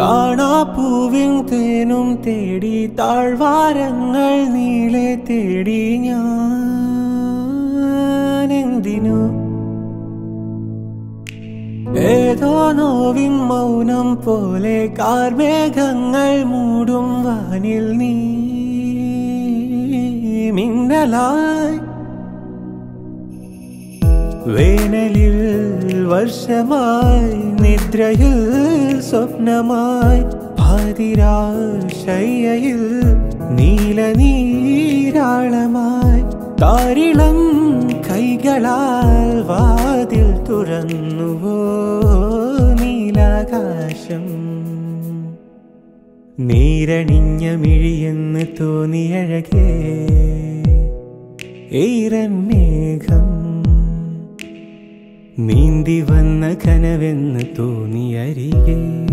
കാണാ പൂവിൻ തേനും തേടി താഴ്വാരങ്ങൾ നീളെ തേടി ഞാൻ എന്തിനു ഏതോ നോവിൻ മൗനം പോലെ കാർമേഘങ്ങൾ മൂടും വാനിൽ നീ മിന്നലായി വേനലിൽ വർഷമായി നിദ്രയിൽ സ്വപ്നമായി പാതിരാശയ്യയിൽ നീലനീരാളമായി താരിളം കൈകളാൽ വാതിൽ തുറന്നുവോ നീലാകാശം നീരണിഞ്ഞ മിഴിയെന്ന് തോന്നിയഴകേ ഈരൻ മേഘം നീന്തി വന്ന കനവെന്ന് തോന്നിയരികേ